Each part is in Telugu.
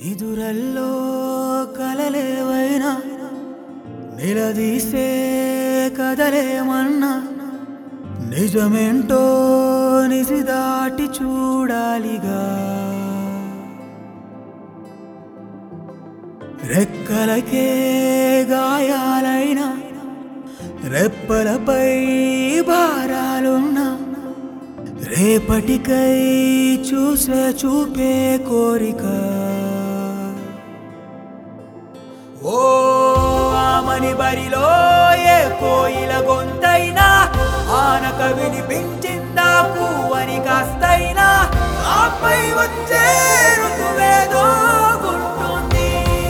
నిదురల్లో కలలేవైనా నిలదీసే కదలేమన్నా నిజమేంటో నిసి దాటి చూడాలిగా రెక్కలకే గాయాలైనా రెప్పలపై భారాలున్నా రేపటికై చూసే చూపే కోరిక ఓ ఆమని బరిలో ఏ కోయిల గొంతైనా ఆనక వినిపించిందా పువ్వని కాస్తైనా ఆపై వచ్చే ఋతువేదో గుంటుంది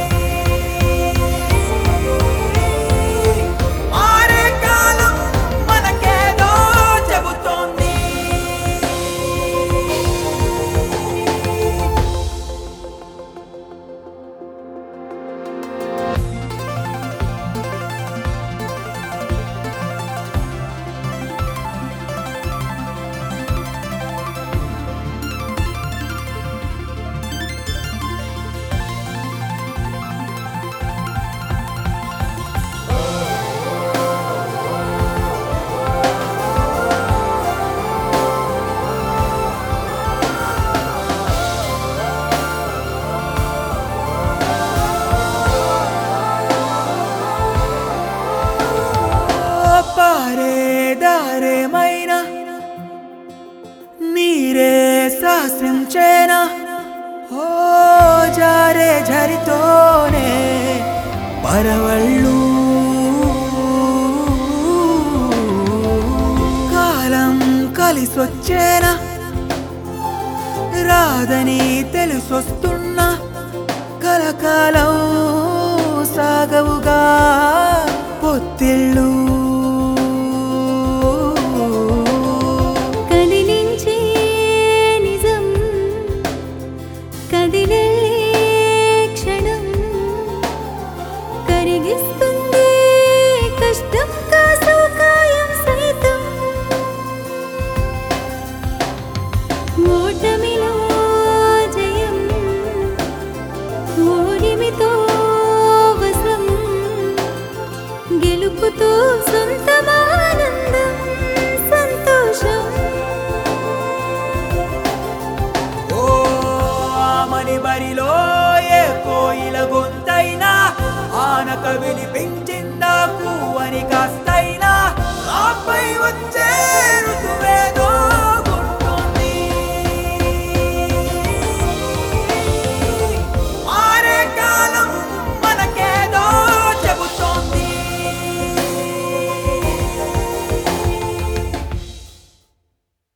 మారే కాలం మనకేదో చెబుతోంది పారే దారేమైనా నీరే శాసించేనా ఓ జారే జరితోనే పరవళ్ళు కాలం కలిసొచ్చేనా రాదని తెలిసొస్తున్నా కలకాలం సాగవుగా పొత్తిళ్ళు కదిలించే నిజం కదిలే క్షణం కరిగిస్తుంది కష్టం కాసు కాయం సైతం ఓటమిలో జయం ఓడిమితో వసం గెలుపుతో సొంతమానందం సంతోషం ఓ ఆమని బరిలో ఏ కోయిల గొంతైనా ఆనక వినిపించింది